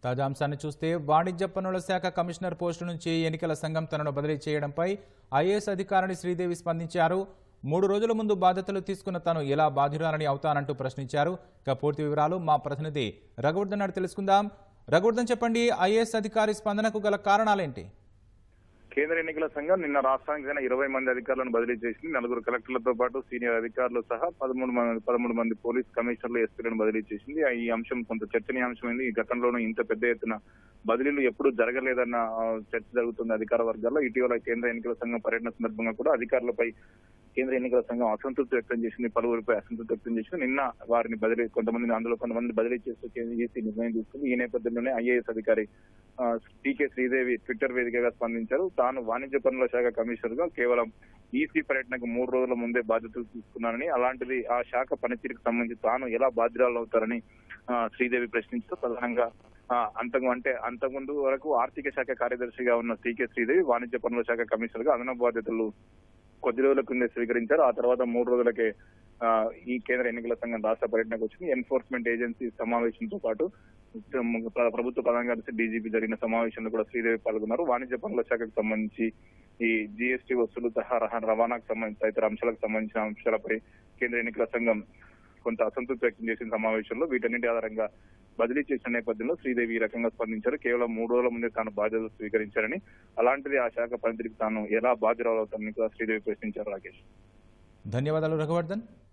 తాజా అంశాన్ని చూస్తే వాణిజ్య పన్నుల శాఖ కమిషనర్ పోస్టు నుంచి ఎన్నికల సంఘం తనను బదిలీ చేయడంపై ఐఏఎస్ అధికారిని శ్రీదేవి స్పందించారు మూడు రోజుల ముందు బాధ్యతలు తీసుకున్న తాను ఎలా బాధ్యురాలని అవుతానంటూ ప్రశ్నించారు ఇక పూర్తి వివరాలు మా ప్రతినిధి రఘువర్ధన్ నాడు తెలుసుకుందాం రఘువర్ధన్ చెప్పండి ఐఏఎస్ అధికారి స్పందనకు గల కారణాలేంటి కేంద్ర ఎన్నికల సంఘం నిన్న రాష్ట్రానికి చెందిన ఇరవై మంది అధికారులను బదిలీ చేసింది నలుగురు కలెక్టర్లతో పాటు సీనియర్ అధికారులు సహా పదమూడు మంది పదమూడు మంది పోలీస్ కమిషనర్లు ఎస్పీలను బదిలీ చేసింది ఈ అంశం కొంత చర్చనీయాంశమైంది ఈ గతంలోనూ ఇంత పెద్ద ఎత్తున బదిలీలు ఎప్పుడూ జరగలేదన్న ఆ, చర్చ జరుగుతుంది అధికార వర్గాల్లో ఇటీవల కేంద్ర ఎన్నికల సంఘం పర్యటన సందర్భంగా కూడా అధికారులపై కేంద్ర ఎన్నికల సంఘం అసంతృప్తి వ్యక్తం చేసింది పలువురిపై అసంతృప్తి వ్యక్తం చేసింది నిన్న వారిని బదిలీ కొంతమంది అందులో కొంతమంది బదిలీ చేస్తూ ఈసీ నిర్ణయం తీసుకుంది ఈ నేపథ్యంలోనే ఐఏఎస్ అధికారి ఆ, టీకే శ్రీదేవి ట్విట్టర్ వేదికగా స్పందించారు తాను వాణిజ్య పన్నుల శాఖ కమిషనర్ గా కేవలం ఈసీ పర్యటనకు మూడు రోజుల ముందే బాధ్యతలు తీసుకున్నానని అలాంటిది ఆ శాఖ పనితీరుకు సంబంధించి తాను ఎలా బాధ్యురాలు అవుతారని ఆ, శ్రీదేవి ప్రశ్నించూ ప్రధానంగా ఆ, అంతకు అంటే అంతకుముందు వరకు ఆర్థిక శాఖ కార్యదర్శిగా ఉన్న టీకే శ్రీదేవి వాణిజ్య పన్నుల శాఖ కమిషనర్ గా అదనపు బాధ్యతలు కొద్ది రోజుల కింద స్వీకరించారు ఆ తర్వాత మూడు రోజులకే ఆ, ఈ కేంద్ర ఎన్నికల సంఘం రాష్ట్ర పర్యటనకు వచ్చింది ఎన్ఫోర్స్మెంట్ ఏజెన్సీ సమావేశంతో పాటు ప్ర- ప్రభుత్వ ప్రధాన కార్యదర్శి డీజీపీ జరిగిన సమావేశంలో కూడా శ్రీదేవి పాల్గొన్నారు వాణిజ్య పనుల శాఖకు సంబంధించి ఈ జీఎస్టీ వసూలు సహా రహ- రవాణాకు సంబంధించి తదితర అంశాలకు సంబంధించిన అంశాలపై కేంద్ర ఎన్నికల సంఘం కొంత అసంతృప్తి వ్యక్తం చేసిన సమావేశంలో వీటన్నిటి ఆధారంగా బదిలీ చేసిన నేపథ్యంలో శ్రీదేవి ఈ రకంగా స్పందించారు కేవలం మూడు రోజుల ముందే తాను బాధ్యతలు స్వీకరించారని అలాంటిది ఆ శాఖ పనితీరుకు తాను ఎలా బాధ్యురాలవుతారని కూడా శ్రీదేవి ప్రశ్నించారు రాకేష్ ధన్యవాదాలు రఘువర్ధన్